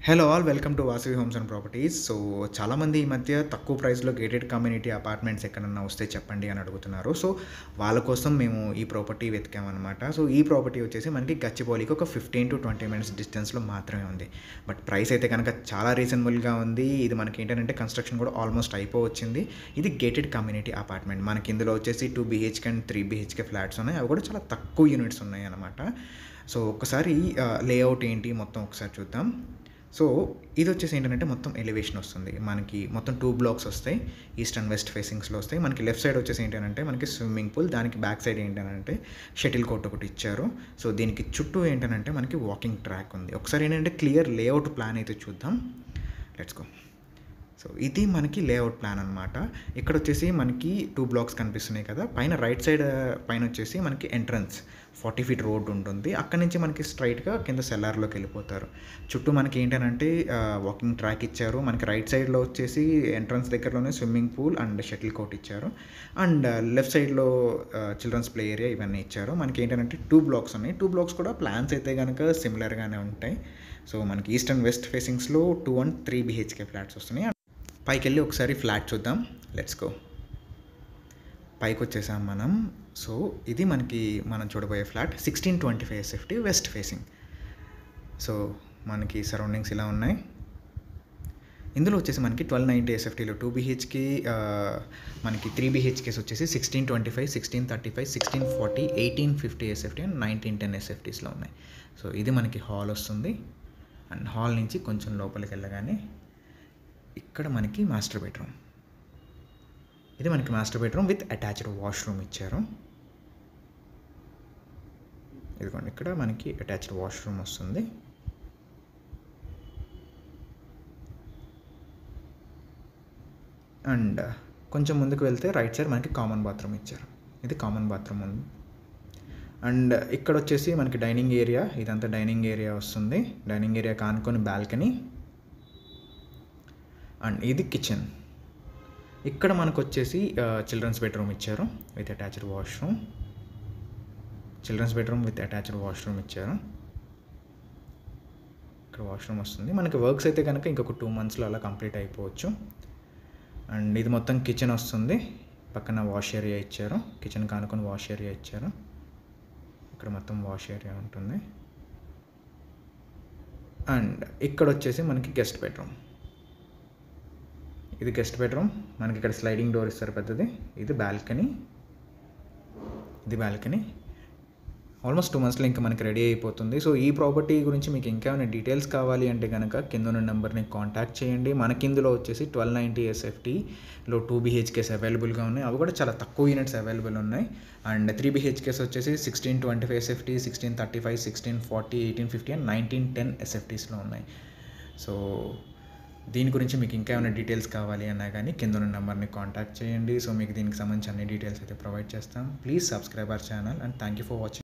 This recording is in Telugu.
hello all welcome to Vasavi homes and properties so చాలామంది ఈ మధ్య తక్కువ ప్రైస్లో గేటెడ్ కమ్యూనిటీ అపార్ట్మెంట్స్ ఎక్కడన్నా వస్తే చెప్పండి అని అడుగుతున్నారు సో వాళ్ళ కోసం మేము ఈ ప్రాపర్టీ వెతికామన్నమాట సో ఈ ప్రాపర్టీ వచ్చేసి మనకి గచ్చిబౌలికి ఒక ఫిఫ్టీన్ టు ట్వంటీ మినిట్స్ డిస్టెన్స్లో మాత్రమే ఉంది బట్ ప్రైస్ అయితే కనుక చాలా రీజనబుల్గా ఉంది ఇది మనకి ఏంటంటే కన్స్ట్రక్షన్ కూడా ఆల్మోస్ట్ అయిపోవచ్చింది ఇది గేటెడ్ కమ్యూనిటీ అపార్ట్మెంట్ మనకి ఇందులో వచ్చేసి two BHK and three BHK flats ఉన్నాయి అవి కూడా చాలా తక్కువ యూనిట్స్ ఉన్నాయి అన్నమాట సో ఒకసారి లేఅవుట్ ఏంటి మొత్తం ఒకసారి చూద్దాం సో ఇది వచ్చేసి ఏంటంటే మొత్తం ఎలివేషన్ వస్తుంది మనకి మొత్తం టూ బ్లాక్స్ వస్తాయి ఈస్ట్ అండ్ వెస్ట్ ఫేసింగ్స్లో వస్తాయి మనకి లెఫ్ట్ సైడ్ వచ్చేసి ఏంటంటే మనకి స్విమ్మింగ్ పూల్ దానికి బ్యాక్ సైడ్ ఏంటంటే షటిల్ కోర్ట్ ఒకటి ఇచ్చారు సో దీనికి చుట్టూ ఏంటంటే మనకి వాకింగ్ ట్రాక్ ఉంది ఒకసారి ఏంటంటే క్లియర్ లేఅవుట్ ప్లాన్ అయితే చూద్దాం లెట్స్ గో సో ఇది మనకి లేఅవుట్ ప్లాన్ అనమాట ఇక్కడ వచ్చేసి మనకి టూ బ్లాక్స్ కనిపిస్తున్నాయి కదా పైన రైట్ సైడ్ పైన వచ్చేసి మనకి ఎంట్రన్స్ ఫార్టీ ఫీట్ రోడ్ ఉంటుంది అక్కడ నుంచి మనకి స్ట్రైట్గా కింద సెల్లార్లోకి వెళ్ళిపోతారు చుట్టూ మనకి ఏంటంటే వాకింగ్ ట్రాక్ ఇచ్చారు మనకి రైట్ సైడ్లో వచ్చేసి ఎంట్రన్స్ దగ్గరలోనే swimming pool and shuttle court ఇచ్చారు అండ్ లెఫ్ట్ సైడ్లో చిల్డ్రన్స్ ప్లే ఏరియా ఇవన్నీ ఇచ్చారు మనకి ఏంటంటే టూ బ్లాక్స్ ఉన్నాయి టూ బ్లాక్స్ కూడా ప్లాన్స్ అయితే కనుక సిమిలర్గానే ఉంటాయి సో మనకి ఈస్ట్ అండ్ వెస్ట్ ఫేసింగ్స్లో two and three BHK flats వస్తున్నాయి పైకి వెళ్ళి ఒకసారి ఫ్లాట్ చూద్దాం లెట్స్ గో పైకి వచ్చేసాం మనం సో ఇది మనకి మనం చూడబోయే flat sixteen twenty five SFT west facing so మనకి సరౌండింగ్స్ ఇలా ఉన్నాయి ఇందులో వచ్చేసి మనకి ట్వెల్వ్ నైంటీ ఎస్ఎఫ్టీలో టూ బీహెచ్కి మనకి త్రీ బీహెచ్కేస్ వచ్చేసి sixteen twenty five sixteen thirty five sixteen forty eighteen fifty SFT and nineteen ten ఎస్ఎఫ్టీస్లో ఉన్నాయి సో ఇది మనకి హాల్ వస్తుంది అండ్ హాల్ నుంచి కొంచెం లోపలికి వెళ్ళగానే ఇక్కడ మనకి మాస్టర్ బెడ్రూమ్ ఇది మనకి master bedroom with attached washroom ఇచ్చారు ఇదిగోండి ఇక్కడ మనకి అటాచ్డ్ వాష్రూమ్ వస్తుంది అండ్ కొంచెం ముందుకు వెళ్తే రైట్ సైడ్ మనకి కామన్ బాత్రూమ్ ఇచ్చారు ఇది కామన్ బాత్రూమ్ ఉంది అండ్ ఇక్కడ వచ్చేసి మనకి డైనింగ్ ఏరియా ఇదంతా డైనింగ్ ఏరియా వస్తుంది డైనింగ్ ఏరియా కానుకొని బాల్కనీ అండ్ ఇది కిచెన్ ఇక్కడ మనకు వచ్చేసి చిల్డ్రన్స్ బెడ్రూమ్ ఇచ్చారు with attached washroom children's bedroom with attached washroom ఇచ్చారు ఇక్కడ వాష్రూమ్ వస్తుంది మనకి వర్క్స్ అయితే కనుక ఇంకొక టూ మంత్స్లో అలా కంప్లీట్ అయిపోవచ్చు అండ్ ఇది మొత్తం కిచెన్ వస్తుంది పక్కన వాష్ ఏరియా ఇచ్చారు కిచెన్ కానుకొని వాష్ ఏరియా ఇచ్చారు ఇక్కడ మొత్తం వాష్ ఏరియా ఉంటుంది అండ్ ఇక్కడ వచ్చేసి మనకి గెస్ట్ బెడ్రూమ్ ఇది గెస్ట్ బెడ్రూమ్ మనకి ఇక్కడ స్లైడింగ్ డోర్ ఇస్తారు పెద్దది ఇది బాల్కనీ ఇది బాల్కనీ ఆల్మోస్ట్ టూ మంత్స్లో ఇంకా మనకి రెడీ అయిపోతుంది సో ఈ ప్రాపర్టీ గురించి మీకు ఇంకా ఏమైనా డీటెయిల్స్ కావాలి అంటే కనుక కింద ఉన్న నెంబర్ని కాంటాక్ట్ చేయండి మనకి ఇందులో వచ్చేసి ట్వెల్వ్ నైంటీ ఎస్ఎఫ్టీలో టూ బీహెచ్కేస్ అవైలబుల్గా ఉన్నాయి అవి కూడా చాలా తక్కువ యూనిట్స్ అవైలబుల్ ఉన్నాయి అండ్ త్రీ బీహెచ్కేస్ వచ్చేసి sixteen twenty five SFT sixteen thirty five sixteen forty eighteen fifty and nineteen ten ఎస్ఎఫ్టీస్లో ఉన్నాయి సో దీని గురించి మీకు ఇంకా ఏమైనా డీటెయిల్స్ కావాలి అన్నా కానీ కింద ఉన్న నెంబర్ని కాంటాక్ట్ చేయండి సో మీకు దీనికి సంబంధించి అన్ని డీటెయిల్స్ అయితే ప్రొవైడ్ చేస్తాం please subscribe our channel and thank you for watching